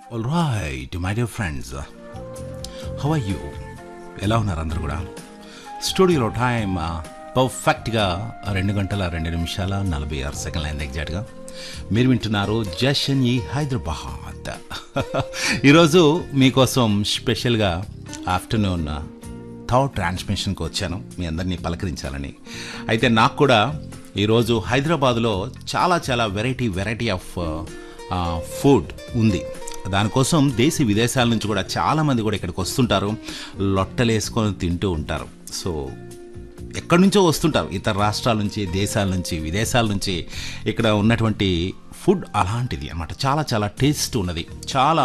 all right my dear friends how are you ఎలా ఉన్నారు అందరు కూడా స్టూడియోలో టైం పర్ఫెక్ట్గా రెండు గంటల రెండు నిమిషాల నలభై ఆరు సెకండ్ల అయింది ఎగ్జాక్ట్గా మీరు వింటున్నారు జషన్ ఈ హైదరాబాద్ ఈరోజు మీకోసం స్పెషల్గా ఆఫ్టర్నూన్ థర్డ్ ట్రాన్స్మిషన్కి వచ్చాను మీ అందరినీ పలకరించాలని అయితే నాకు కూడా ఈరోజు హైదరాబాద్లో చాలా చాలా వెరైటీ వెరైటీ ఆఫ్ ఫుడ్ ఉంది దానికోసం దేశ విదేశాల నుంచి కూడా చాలామంది కూడా ఇక్కడికి వస్తుంటారు లొట్టలు వేసుకొని తింటూ ఉంటారు సో ఎక్కడి నుంచో వస్తుంటారు ఇతర రాష్ట్రాల నుంచి దేశాల నుంచి విదేశాల నుంచి ఇక్కడ ఉన్నటువంటి ఫుడ్ అలాంటిది అనమాట చాలా చాలా టేస్ట్ ఉన్నది చాలా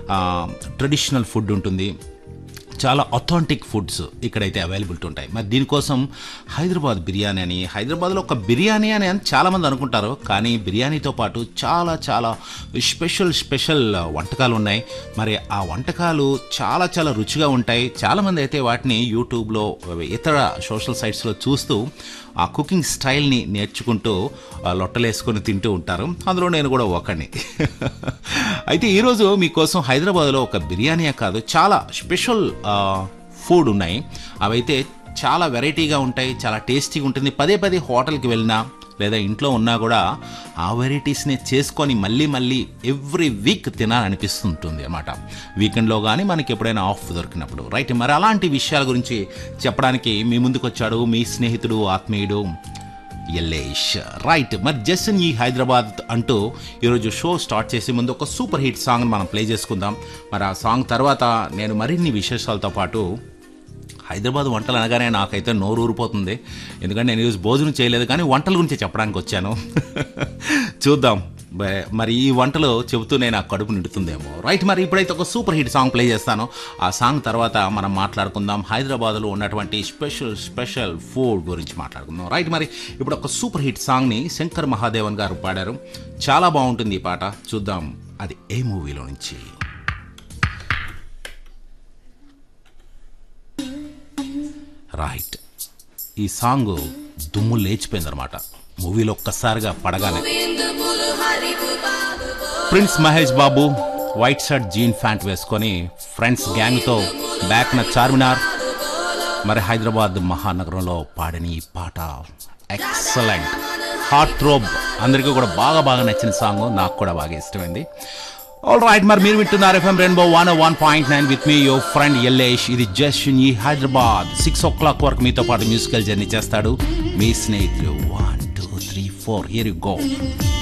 ట్రెడిషనల్ ఫుడ్ ఉంటుంది చాలా అథాంటిక్ ఫుడ్స్ ఇక్కడైతే అవైలబిలిటీ ఉంటాయి మరి దీనికోసం హైదరాబాద్ బిర్యానీ అని హైదరాబాద్లో ఒక బిర్యానీ అని అని చాలామంది అనుకుంటారు కానీ బిర్యానీతో పాటు చాలా చాలా స్పెషల్ స్పెషల్ వంటకాలు ఉన్నాయి మరి ఆ వంటకాలు చాలా చాలా రుచిగా ఉంటాయి చాలామంది అయితే వాటిని యూట్యూబ్లో ఇతర సోషల్ సైట్స్లో చూస్తూ ఆ కుకింగ్ స్టైల్ని నేర్చుకుంటూ ఆ, లొట్టలేసుకొని తింటూ ఉంటారు అందులో నేను కూడా ఒకని అయితే ఈరోజు మీకోసం హైదరాబాద్లో ఒక బిర్యానీ కాదు చాలా స్పెషల్ ఫుడ్ ఉన్నాయి అవైతే చాలా వెరైటీగా ఉంటాయి చాలా టేస్టీగా ఉంటుంది పదే పదే హోటల్కి వెళ్ళినా లేదా ఇంట్లో ఉన్నా కూడా ఆ వెరైటీస్ని చేసుకొని మళ్ళీ మళ్ళీ ఎవ్రీ వీక్ తినాలనిపిస్తుంటుంది అనమాట వీకెండ్లో కానీ మనకి ఎప్పుడైనా ఆఫ్ దొరికినప్పుడు రైట్ మరి అలాంటి విషయాల గురించి చెప్పడానికి మీ ముందుకు వచ్చాడు మీ స్నేహితుడు ఆత్మీయుడు ఎల్లేష్ రైట్ మరి జస్ట్ ఈ హైదరాబాద్ అంటూ ఈరోజు షో స్టార్ట్ చేసే ముందు ఒక సూపర్ హిట్ సాంగ్ మనం ప్లే చేసుకుందాం మరి ఆ సాంగ్ తర్వాత నేను మరిన్ని విశేషాలతో పాటు హైదరాబాద్ వంటలు అనగానే నాకైతే నోరు ఊరిపోతుంది ఎందుకంటే నేను ఈరోజు భోజనం చేయలేదు కానీ వంటల గురించి చెప్పడానికి వచ్చాను చూద్దాం బ- మరి ఈ వంటలు చెబుతూనే నాకు కడుపు నిండుతుందేమో రైట్ మరి ఇప్పుడైతే ఒక సూపర్ హిట్ సాంగ్ ప్లే చేస్తాను ఆ సాంగ్ తర్వాత మనం మాట్లాడుకుందాం హైదరాబాద్లో ఉన్నటువంటి స్పెషల్ స్పెషల్ ఫుడ్ గురించి మాట్లాడుకుందాం రైట్ మరి ఇప్పుడు ఒక సూపర్ హిట్ సాంగ్ని శంకర్ మహాదేవన్ గారు పాడారు చాలా బాగుంటుంది ఈ పాట చూద్దాం అది ఏ మూవీలో నుంచి రైట్ ఈ సాంగ్ దుమ్ము లేచిపోయింది అనమాట మూవీలో ఒక్కసారిగా పడగానే prince Mahesh Babu white shirt jean pant వేసుకొని ఫ్రెండ్స్ గ్యాంగ్తో బ్యాక్న చార్మినార్ మరి హైదరాబాద్ మహానగరంలో పాడిన ఈ పాట ఎక్సలెంట్ హార్ట్ థ్రోబ్ అందరికీ కూడా బాగా బాగా నచ్చిన సాంగ్ నాకు కూడా బాగా ఇష్టమైంది ఆల్ రైట్ మరి మీరు వింటున్నారు FM rainbow one one point nine with me your friend Ellesh ఇది జస్ట్ ఈ హైదరాబాద్ సిక్స్ ఓ క్లాక్ వరకు మీతో పాటు మ్యూజికల్ జర్నీ చేస్తాడు మీ స్నేహితులు one two three four here you go